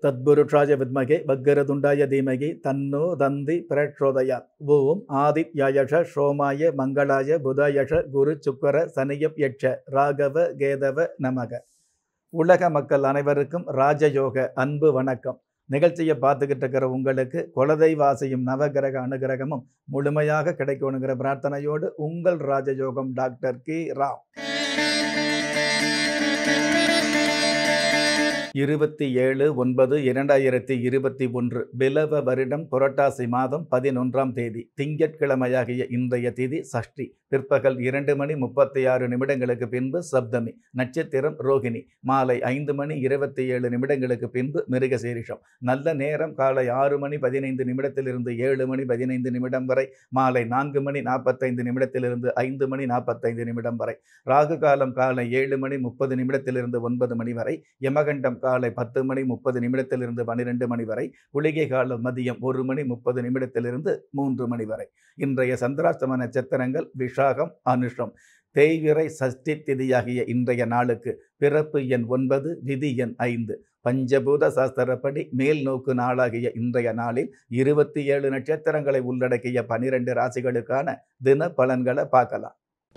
தத்புருஷாய வித்மகே வக்கரதுண்டாய தீமகி தன்னோ தந்தி பிரச்சோதயாத் ஓம் ஆதித்யாயஷ சோமாய மங்களாய புதாயஷ குரு சுக்கர சனியப் யட்ச ராகவ கேதவ நமக உலக மக்கள் அனைவருக்கும் ராஜயோக அன்பு வணக்கம் நிகழ்ச்சியை பார்த்துக்கிட்டு இருக்கிற உங்களுக்கு குலதெய்வாசியும் நவகிரக அனுகிரகமும் முழுமையாக கிடைக்கணுங்கிற பிரார்த்தனையோடு உங்கள் ராஜயோகம் டாக்டர் கி ராவ் இருபத்தி ஏழு ஒன்பது இரண்டாயிரத்தி இருபத்தி ஒன்று பிலவ வருடம் புரட்டாசி மாதம் பதினொன்றாம் தேதி திங்கட்கிழமையாகிய இன்றைய திதி சஷ்டி பிற்பகல் இரண்டு மணி முப்பத்தி ஆறு நிமிடங்களுக்கு பின்பு சப்தமி நட்சத்திரம் ரோகிணி மாலை ஐந்து மணி இருபத்தி ஏழு நிமிடங்களுக்கு பின்பு மிருகசீரிஷம் நல்ல நேரம் காலை ஆறு மணி பதினைந்து நிமிடத்திலிருந்து ஏழு மணி பதினைந்து நிமிடம் வரை மாலை நான்கு மணி நாற்பத்தைந்து நிமிடத்திலிருந்து ஐந்து மணி நாற்பத்தைந்து நிமிடம் வரை ராகு காலம் காலை ஏழு மணி முப்பது நிமிடத்திலிருந்து ஒன்பது மணி வரை யமகண்டம் காலை பத்து மணி முப்பது நிமிடத்திலிருந்து பன்னிரெண்டு மணி வரை குளிகை காலம் மதியம் ஒரு மணி முப்பது நிமிடத்திலிருந்து மூன்று மணி வரை இன்றைய சந்திராஷ்டம நட்சத்திரங்கள் விஷாகம் அனுஷம் தேய்விரை சஷ்டி திதியாகிய இன்றைய நாளுக்கு பிறப்பு எண் ஒன்பது விதி எண் ஐந்து பஞ்சபூத சாஸ்திரப்படி மேல் நோக்கு நாளாகிய இன்றைய நாளில் இருபத்தி ஏழு நட்சத்திரங்களை உள்ளடக்கிய பனிரெண்டு ராசிகளுக்கான தின பலன்களை பார்க்கலாம்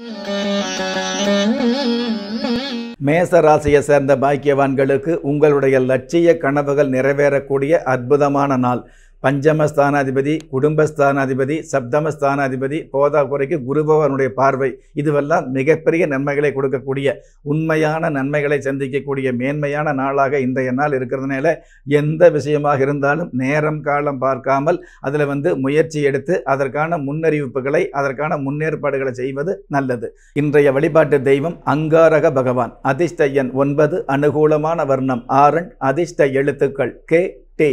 மேச ராசியை சேர்ந்த பாக்கியவான்களுக்கு உங்களுடைய லட்சிய கனவுகள் நிறைவேறக்கூடிய அற்புதமான நாள் பஞ்சமஸ்தானாதிபதி குடும்பஸ்தானாதிபதி சப்தமஸ்தானாதிபதி போதா குறைக்கு குருபவனுடைய பார்வை இதுவெல்லாம் மிகப்பெரிய நன்மைகளை கொடுக்கக்கூடிய உண்மையான நன்மைகளை சந்திக்கக்கூடிய மேன்மையான நாளாக இன்றைய நாள் இருக்கிறதுனால எந்த விஷயமாக இருந்தாலும் நேரம் காலம் பார்க்காமல் அதில் வந்து முயற்சி எடுத்து அதற்கான முன்னறிவிப்புகளை அதற்கான முன்னேற்பாடுகளை செய்வது நல்லது இன்றைய வழிபாட்டு தெய்வம் அங்காரக பகவான் அதிர்ஷ்ட எண் ஒன்பது அனுகூலமான வர்ணம் ஆரன் அதிர்ஷ்ட எழுத்துக்கள் கே டி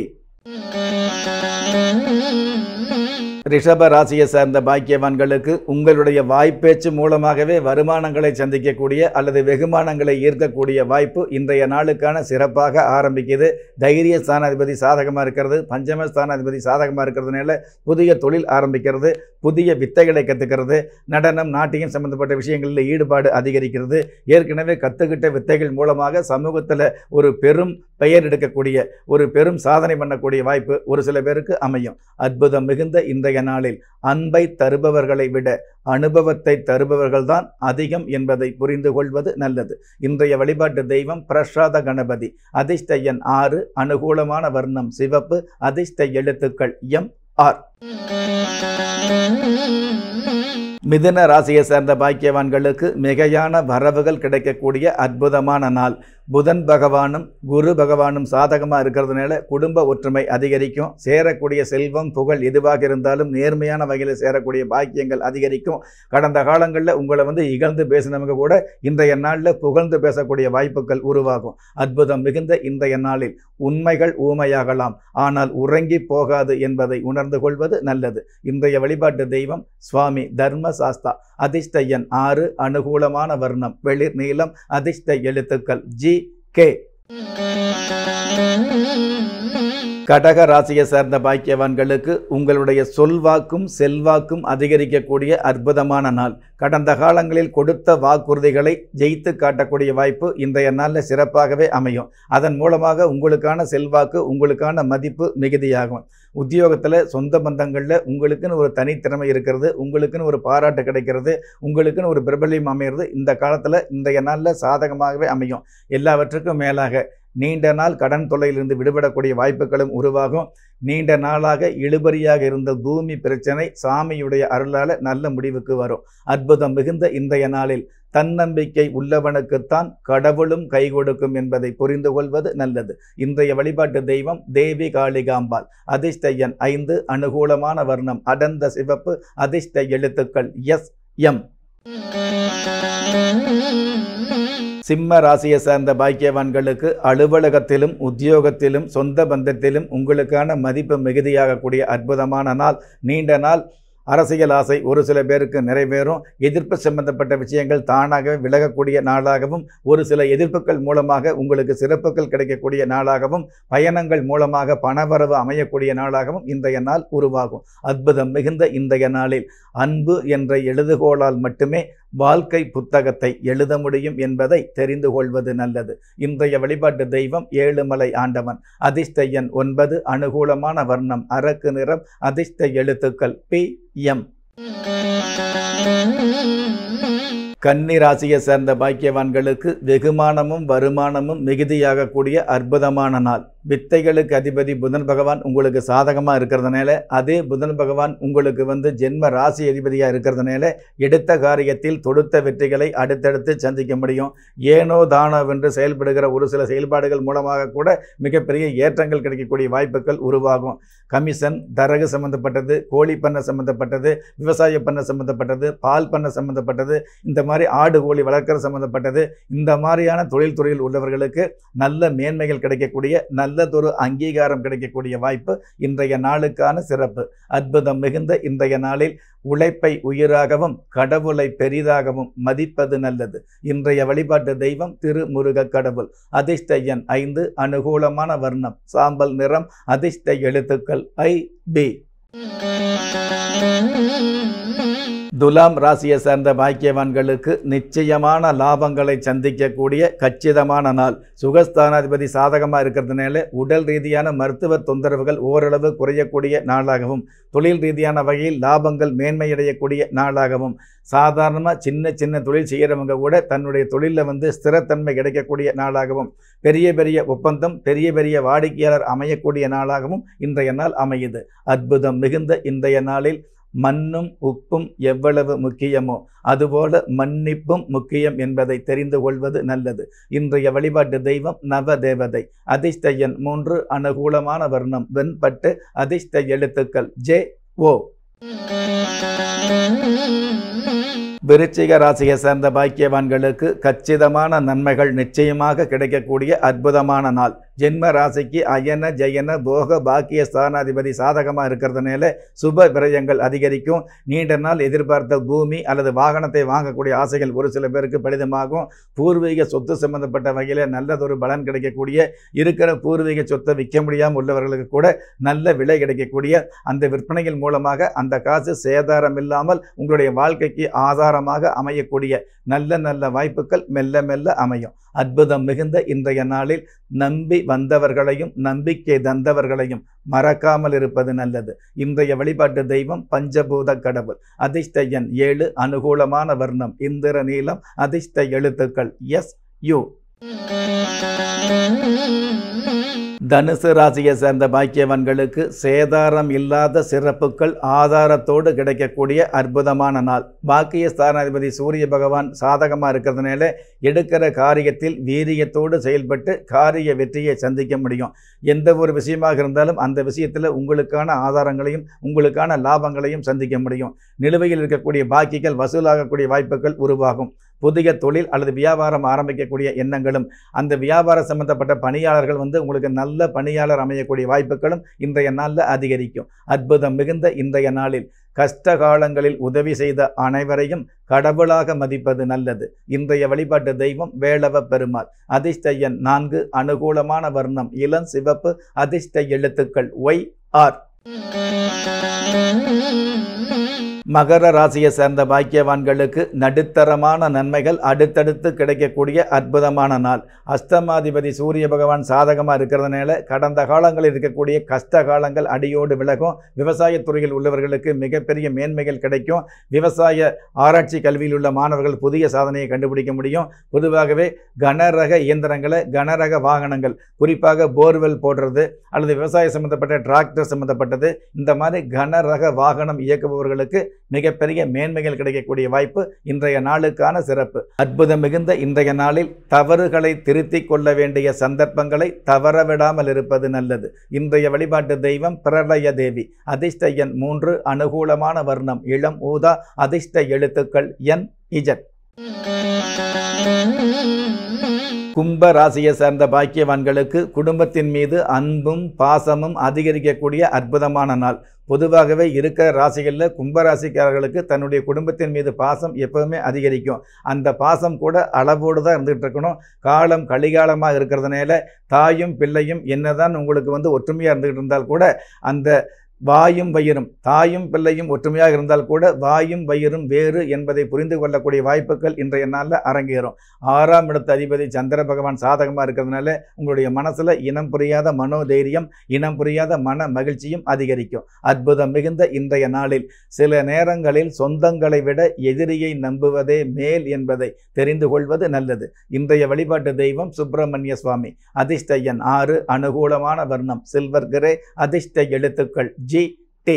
ரிஷப ராசியை சேர்ந்த பாக்கியவான்களுக்கு உங்களுடைய வாய்ப்பேச்சு மூலமாகவே வருமானங்களை சந்திக்கக்கூடிய அல்லது வெகுமானங்களை ஈர்க்கக்கூடிய வாய்ப்பு இன்றைய நாளுக்கான சிறப்பாக ஆரம்பிக்குது தைரிய ஸ்தானாதிபதி சாதகமாக இருக்கிறது பஞ்சம ஸ்தானாதிபதி சாதகமாக இருக்கிறதுனால புதிய தொழில் ஆரம்பிக்கிறது புதிய வித்தைகளை கற்றுக்கிறது நடனம் நாட்டியம் சம்பந்தப்பட்ட விஷயங்களில் ஈடுபாடு அதிகரிக்கிறது ஏற்கனவே கற்றுக்கிட்ட வித்தைகள் மூலமாக சமூகத்தில் ஒரு பெரும் பெயர் எடுக்கக்கூடிய ஒரு பெரும் சாதனை பண்ணக்கூடிய வாய்ப்பு ஒரு சில பேருக்கு அமையும் அற்புதம் மிகுந்த இன்றைய நாளில் அன்பை தருபவர்களை விட அனுபவத்தை தருபவர்கள்தான் அதிகம் என்பதை புரிந்து கொள்வது நல்லது இன்றைய வழிபாட்டு தெய்வம் பிரசாத கணபதி அதிர்ஷ்ட எண் ஆறு அனுகூலமான வர்ணம் சிவப்பு அதிர்ஷ்ட எழுத்துக்கள் எம் ஆர் மிதுன ராசியை சேர்ந்த பாக்கியவான்களுக்கு மிகையான வரவுகள் கிடைக்கக்கூடிய அற்புதமான நாள் புதன் பகவானும் குரு பகவானும் சாதகமாக இருக்கிறதுனால குடும்ப ஒற்றுமை அதிகரிக்கும் சேரக்கூடிய செல்வம் புகழ் எதுவாக இருந்தாலும் நேர்மையான வகையில் சேரக்கூடிய பாக்கியங்கள் அதிகரிக்கும் கடந்த காலங்களில் உங்களை வந்து இகழ்ந்து பேசினவங்க கூட இன்றைய நாளில் புகழ்ந்து பேசக்கூடிய வாய்ப்புகள் உருவாகும் அற்புதம் மிகுந்த இன்றைய நாளில் உண்மைகள் ஊமையாகலாம் ஆனால் உறங்கி போகாது என்பதை உணர்ந்து கொள்வது நல்லது இன்றைய வழிபாட்டு தெய்வம் சுவாமி தர்ம சாஸ்தா அதிர்ஷ்ட எண் ஆறு அனுகூலமான வர்ணம் வெளிர் நீளம் அதிர்ஷ்ட எழுத்துக்கள் ஜி கே கடக ராசியை சேர்ந்த பாக்கியவான்களுக்கு உங்களுடைய சொல்வாக்கும் செல்வாக்கும் அதிகரிக்கக்கூடிய அற்புதமான நாள் கடந்த காலங்களில் கொடுத்த வாக்குறுதிகளை ஜெயித்து காட்டக்கூடிய வாய்ப்பு இன்றைய நாளில் சிறப்பாகவே அமையும் அதன் மூலமாக உங்களுக்கான செல்வாக்கு உங்களுக்கான மதிப்பு மிகுதியாகும் உத்தியோகத்தில் சொந்த பந்தங்களில் உங்களுக்குன்னு ஒரு தனித்திறமை இருக்கிறது உங்களுக்குன்னு ஒரு பாராட்டு கிடைக்கிறது உங்களுக்குன்னு ஒரு பிரபல்யம் அமைகிறது இந்த காலத்தில் இன்றைய நாளில் சாதகமாகவே அமையும் எல்லாவற்றுக்கும் மேலாக நீண்ட நாள் கடன் தொல்லையிலிருந்து விடுபடக்கூடிய வாய்ப்புகளும் உருவாகும் நீண்ட நாளாக இழுபறியாக இருந்த பூமி பிரச்சனை சாமியுடைய அருளால் நல்ல முடிவுக்கு வரும் அற்புதம் மிகுந்த இன்றைய நாளில் தன்னம்பிக்கை உள்ளவனுக்குத்தான் கடவுளும் கை கொடுக்கும் என்பதை புரிந்து கொள்வது நல்லது இன்றைய வழிபாட்டு தெய்வம் தேவி காளிகாம்பாள் அதிர்ஷ்ட எண் ஐந்து அனுகூலமான வர்ணம் அடர்ந்த சிவப்பு அதிர்ஷ்ட எழுத்துக்கள் எஸ் எம் சிம்ம ராசியை சேர்ந்த பாக்கியவான்களுக்கு அலுவலகத்திலும் உத்தியோகத்திலும் சொந்த பந்தத்திலும் உங்களுக்கான மதிப்பு மிகுதியாகக்கூடிய அற்புதமான நாள் நீண்ட நாள் அரசியல் ஆசை ஒரு சில பேருக்கு நிறைவேறும் எதிர்ப்பு சம்பந்தப்பட்ட விஷயங்கள் தானாகவே விலகக்கூடிய நாளாகவும் ஒரு சில எதிர்ப்புகள் மூலமாக உங்களுக்கு சிறப்புகள் கிடைக்கக்கூடிய நாளாகவும் பயணங்கள் மூலமாக பணவரவு அமையக்கூடிய நாளாகவும் இன்றைய நாள் உருவாகும் அற்புதம் மிகுந்த இன்றைய நாளில் அன்பு என்ற எழுதுகோளால் மட்டுமே வாழ்க்கை புத்தகத்தை எழுத முடியும் என்பதை தெரிந்து கொள்வது நல்லது இன்றைய வழிபாட்டு தெய்வம் ஏழுமலை ஆண்டவன் அதிர்ஷ்ட எண் ஒன்பது அனுகூலமான வர்ணம் அரக்கு நிறம் அதிர்ஷ்ட எழுத்துக்கள் பி எம் கன்னி ராசியை சேர்ந்த பாக்கியவான்களுக்கு வெகுமானமும் வருமானமும் மிகுதியாகக்கூடிய அற்புதமான நாள் வித்தைகளுக்கு அதிபதி புதன் பகவான் உங்களுக்கு சாதகமாக இருக்கிறதுனால அதே புதன் பகவான் உங்களுக்கு வந்து ஜென்ம ராசி அதிபதியாக இருக்கிறதுனால எடுத்த காரியத்தில் தொடுத்த வெற்றிகளை அடுத்தடுத்து சந்திக்க முடியும் ஏனோ தானோவென்று செயல்படுகிற ஒரு சில செயல்பாடுகள் மூலமாக கூட மிகப்பெரிய ஏற்றங்கள் கிடைக்கக்கூடிய வாய்ப்புகள் உருவாகும் கமிஷன் தரகு சம்மந்தப்பட்டது கோழி பண்ணை சம்மந்தப்பட்டது விவசாய பண்ணை சம்மந்தப்பட்டது பால் பண்ணை சம்மந்தப்பட்டது இந்த மாதிரி ஆடு கோழி வளர்க்குற சம்மந்தப்பட்டது இந்த மாதிரியான தொழில்துறையில் உள்ளவர்களுக்கு நல்ல மேன்மைகள் கிடைக்கக்கூடிய நல்லதொரு அங்கீகாரம் கிடைக்கக்கூடிய வாய்ப்பு இன்றைய நாளுக்கான சிறப்பு அற்புதம் மிகுந்த இன்றைய நாளில் உழைப்பை உயிராகவும் கடவுளை பெரிதாகவும் மதிப்பது நல்லது இன்றைய வழிபாட்டு தெய்வம் திருமுருக கடவுள் அதிர்ஷ்ட எண் ஐந்து அனுகூலமான வர்ணம் சாம்பல் நிறம் அதிர்ஷ்ட எழுத்துக்கள் ஐ பி துலாம் ராசியை சேர்ந்த பாக்கியவான்களுக்கு நிச்சயமான லாபங்களை சந்திக்கக்கூடிய கச்சிதமான நாள் சுகஸ்தானாதிபதி சாதகமாக இருக்கிறதுனால உடல் ரீதியான மருத்துவ தொந்தரவுகள் ஓரளவு குறையக்கூடிய நாளாகவும் தொழில் ரீதியான வகையில் லாபங்கள் மேன்மையடையக்கூடிய நாளாகவும் சாதாரணமாக சின்ன சின்ன தொழில் செய்கிறவங்க கூட தன்னுடைய தொழிலில் வந்து ஸ்திரத்தன்மை கிடைக்கக்கூடிய நாளாகவும் பெரிய பெரிய ஒப்பந்தம் பெரிய பெரிய வாடிக்கையாளர் அமையக்கூடிய நாளாகவும் இன்றைய நாள் அமையுது அற்புதம் மிகுந்த இன்றைய நாளில் மண்ணும் உப்பும் எவ்வளவு முக்கியமோ அதுபோல மன்னிப்பும் முக்கியம் என்பதை தெரிந்து கொள்வது நல்லது இன்றைய வழிபாட்டு தெய்வம் நவ தேவதை அதிர்ஷ்ட எண் மூன்று அனுகூலமான வர்ணம் வெண்பட்டு அதிர்ஷ்ட எழுத்துக்கள் ஜே ஓ விருச்சிக ராசியை சேர்ந்த பாக்கியவான்களுக்கு கச்சிதமான நன்மைகள் நிச்சயமாக கிடைக்கக்கூடிய அற்புதமான நாள் ஜென்ம ராசிக்கு அயன ஜெயன போக பாக்கிய ஸ்தானாதிபதி சாதகமாக இருக்கிறதுனால சுப விரயங்கள் அதிகரிக்கும் நீண்ட நாள் எதிர்பார்த்த பூமி அல்லது வாகனத்தை வாங்கக்கூடிய ஆசைகள் ஒரு சில பேருக்கு பலிதமாகும் பூர்வீக சொத்து சம்பந்தப்பட்ட வகையில் நல்லதொரு பலன் கிடைக்கக்கூடிய இருக்கிற பூர்வீக சொத்தை விற்க முடியாமல் உள்ளவர்களுக்கு கூட நல்ல விலை கிடைக்கக்கூடிய அந்த விற்பனைகள் மூலமாக அந்த காசு சேதாரம் இல்லாமல் உங்களுடைய வாழ்க்கைக்கு ஆதாரமாக அமையக்கூடிய நல்ல நல்ல வாய்ப்புகள் மெல்ல மெல்ல அமையும் அற்புதம் மிகுந்த இன்றைய நாளில் நம்பி வந்தவர்களையும் நம்பிக்கை தந்தவர்களையும் மறக்காமல் இருப்பது நல்லது இன்றைய வழிபாட்டு தெய்வம் பஞ்சபூத கடவுள் அதிர்ஷ்ட எண் ஏழு அனுகூலமான வர்ணம் இந்திர நீளம் அதிர்ஷ்ட எழுத்துக்கள் எஸ் யு தனுசு ராசியை சேர்ந்த பாக்கியவன்களுக்கு சேதாரம் இல்லாத சிறப்புகள் ஆதாரத்தோடு கிடைக்கக்கூடிய அற்புதமான நாள் பாக்கிய ஸ்தானாதிபதி சூரிய பகவான் சாதகமாக இருக்கிறதுனால எடுக்கிற காரியத்தில் வீரியத்தோடு செயல்பட்டு காரிய வெற்றியை சந்திக்க முடியும் எந்த ஒரு விஷயமாக இருந்தாலும் அந்த விஷயத்தில் உங்களுக்கான ஆதாரங்களையும் உங்களுக்கான லாபங்களையும் சந்திக்க முடியும் நிலுவையில் இருக்கக்கூடிய பாக்கிகள் வசூலாகக்கூடிய வாய்ப்புகள் உருவாகும் புதிய தொழில் அல்லது வியாபாரம் ஆரம்பிக்கக்கூடிய எண்ணங்களும் அந்த வியாபாரம் சம்பந்தப்பட்ட பணியாளர்கள் வந்து உங்களுக்கு நல்ல பணியாளர் அமையக்கூடிய வாய்ப்புகளும் இன்றைய நாளில் அதிகரிக்கும் அற்புதம் மிகுந்த இன்றைய நாளில் கஷ்ட காலங்களில் உதவி செய்த அனைவரையும் கடவுளாக மதிப்பது நல்லது இன்றைய வழிபாட்டு தெய்வம் வேளவ பெருமாள் அதிர்ஷ்ட எண் நான்கு அனுகூலமான வர்ணம் இளம் சிவப்பு அதிர்ஷ்ட எழுத்துக்கள் ஒய் ஆர் மகர ராசியை சேர்ந்த பாக்கியவான்களுக்கு நடுத்தரமான நன்மைகள் அடுத்தடுத்து கிடைக்கக்கூடிய அற்புதமான நாள் அஷ்டமாதிபதி சூரிய பகவான் சாதகமாக இருக்கிறதுனால கடந்த காலங்களில் இருக்கக்கூடிய கஷ்ட காலங்கள் அடியோடு விலகும் விவசாயத்துறையில் உள்ளவர்களுக்கு மிகப்பெரிய மேன்மைகள் கிடைக்கும் விவசாய ஆராய்ச்சி கல்வியில் உள்ள மாணவர்கள் புதிய சாதனையை கண்டுபிடிக்க முடியும் பொதுவாகவே கனரக இயந்திரங்களை கனரக வாகனங்கள் குறிப்பாக போர்வெல் போடுறது அல்லது விவசாய சம்பந்தப்பட்ட டிராக்டர் சம்பந்தப்பட்டது இந்த மாதிரி கனரக வாகனம் இயக்குபவர்களுக்கு மிகப்பெரிய மேன்மைகள் கிடைக்கக்கூடிய வாய்ப்பு இன்றைய நாளுக்கான சிறப்பு அற்புதம் மிகுந்த இன்றைய நாளில் தவறுகளை திருத்திக் கொள்ள வேண்டிய சந்தர்ப்பங்களை தவறவிடாமல் இருப்பது நல்லது இன்றைய வழிபாட்டு தெய்வம் பிரளய தேவி அதிர்ஷ்ட எண் மூன்று அனுகூலமான வர்ணம் இளம் ஊதா அதிர்ஷ்ட எழுத்துக்கள் என் இஜட் கும்ப ராசியை சேர்ந்த பாக்கியவான்களுக்கு குடும்பத்தின் மீது அன்பும் பாசமும் அதிகரிக்கக்கூடிய அற்புதமான நாள் பொதுவாகவே இருக்கிற ராசிகளில் கும்பராசிக்காரர்களுக்கு தன்னுடைய குடும்பத்தின் மீது பாசம் எப்பவுமே அதிகரிக்கும் அந்த பாசம் கூட அளவோடு தான் இருந்துகிட்டு இருக்கணும் காலம் கலிகாலமாக இருக்கிறதுனால தாயும் பிள்ளையும் என்னதான் உங்களுக்கு வந்து ஒற்றுமையாக இருந்துகிட்டு இருந்தால் கூட அந்த வாயும் வயிறும் தாயும் பிள்ளையும் ஒற்றுமையாக இருந்தால் கூட வாயும் வயிறும் வேறு என்பதை புரிந்து கொள்ளக்கூடிய வாய்ப்புகள் இன்றைய நாளில் அரங்கேறும் ஆறாம் இடத்து அதிபதி சந்திர பகவான் சாதகமாக இருக்கிறதுனால உங்களுடைய மனசில் இனம் புரியாத மனோதைரியம் இனம் புரியாத மன மகிழ்ச்சியும் அதிகரிக்கும் அற்புதம் மிகுந்த இன்றைய நாளில் சில நேரங்களில் சொந்தங்களை விட எதிரியை நம்புவதே மேல் என்பதை தெரிந்து கொள்வது நல்லது இன்றைய வழிபாட்டு தெய்வம் சுப்பிரமணிய சுவாமி அதிர்ஷ்ட எண் ஆறு அனுகூலமான வர்ணம் சில்வர் கிரே அதிர்ஷ்ட எழுத்துக்கள் ஜி டி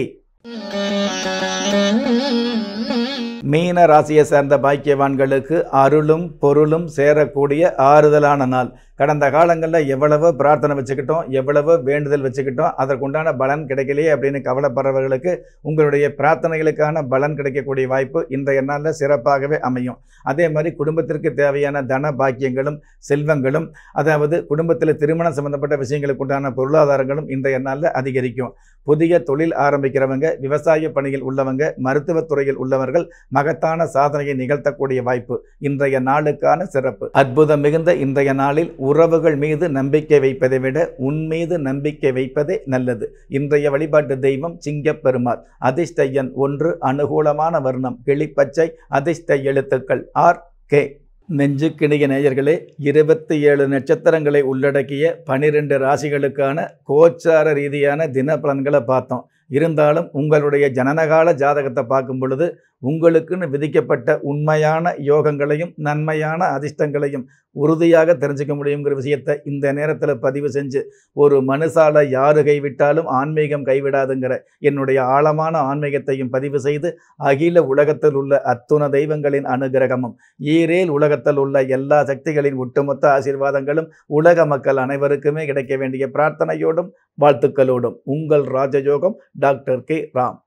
மீன ராசியை சேர்ந்த பாக்கியவான்களுக்கு அருளும் பொருளும் சேரக்கூடிய ஆறுதலான நாள் கடந்த காலங்களில் எவ்வளவோ பிரார்த்தனை வச்சுக்கிட்டோம் எவ்வளவோ வேண்டுதல் வச்சுக்கிட்டோம் அதற்குண்டான பலன் கிடைக்கலையே அப்படின்னு கவலைப்படுறவர்களுக்கு உங்களுடைய பிரார்த்தனைகளுக்கான பலன் கிடைக்கக்கூடிய வாய்ப்பு இன்றைய நாளில் சிறப்பாகவே அமையும் அதே மாதிரி குடும்பத்திற்கு தேவையான தன பாக்கியங்களும் செல்வங்களும் அதாவது குடும்பத்தில் திருமணம் சம்பந்தப்பட்ட விஷயங்களுக்கு உண்டான பொருளாதாரங்களும் இன்றைய நாளில் அதிகரிக்கும் புதிய தொழில் ஆரம்பிக்கிறவங்க விவசாய பணியில் உள்ளவங்க மருத்துவத்துறையில் உள்ளவர்கள் மகத்தான சாதனையை நிகழ்த்தக்கூடிய வாய்ப்பு இன்றைய நாளுக்கான சிறப்பு அற்புதம் மிகுந்த இன்றைய நாளில் உறவுகள் மீது நம்பிக்கை வைப்பதை விட உன் மீது நம்பிக்கை வைப்பதே நல்லது இன்றைய வழிபாட்டு தெய்வம் சிங்கப்பெருமாள் அதிர்ஷ்ட எண் ஒன்று அனுகூலமான வர்ணம் கிளிப்பச்சை அதிர்ஷ்ட எழுத்துக்கள் ஆர் கே நெஞ்சுக்கிணிய நேயர்களே இருபத்தி ஏழு நட்சத்திரங்களை உள்ளடக்கிய பனிரெண்டு ராசிகளுக்கான கோச்சார ரீதியான தின பலன்களை பார்த்தோம் இருந்தாலும் உங்களுடைய ஜனனகால ஜாதகத்தை பார்க்கும் பொழுது உங்களுக்குன்னு விதிக்கப்பட்ட உண்மையான யோகங்களையும் நன்மையான அதிர்ஷ்டங்களையும் உறுதியாக தெரிஞ்சுக்க முடியுங்கிற விஷயத்தை இந்த நேரத்தில் பதிவு செஞ்சு ஒரு மனுஷால யாரு கைவிட்டாலும் ஆன்மீகம் கைவிடாதுங்கிற என்னுடைய ஆழமான ஆன்மீகத்தையும் பதிவு செய்து அகில உலகத்தில் உள்ள அத்துண தெய்வங்களின் அனுகிரகமும் ஈரேல் உலகத்தில் உள்ள எல்லா சக்திகளின் ஒட்டுமொத்த ஆசீர்வாதங்களும் உலக மக்கள் அனைவருக்குமே கிடைக்க வேண்டிய பிரார்த்தனையோடும் வாழ்த்துக்களோடும் உங்கள் ராஜயோகம் டாக்டர் கே ராம்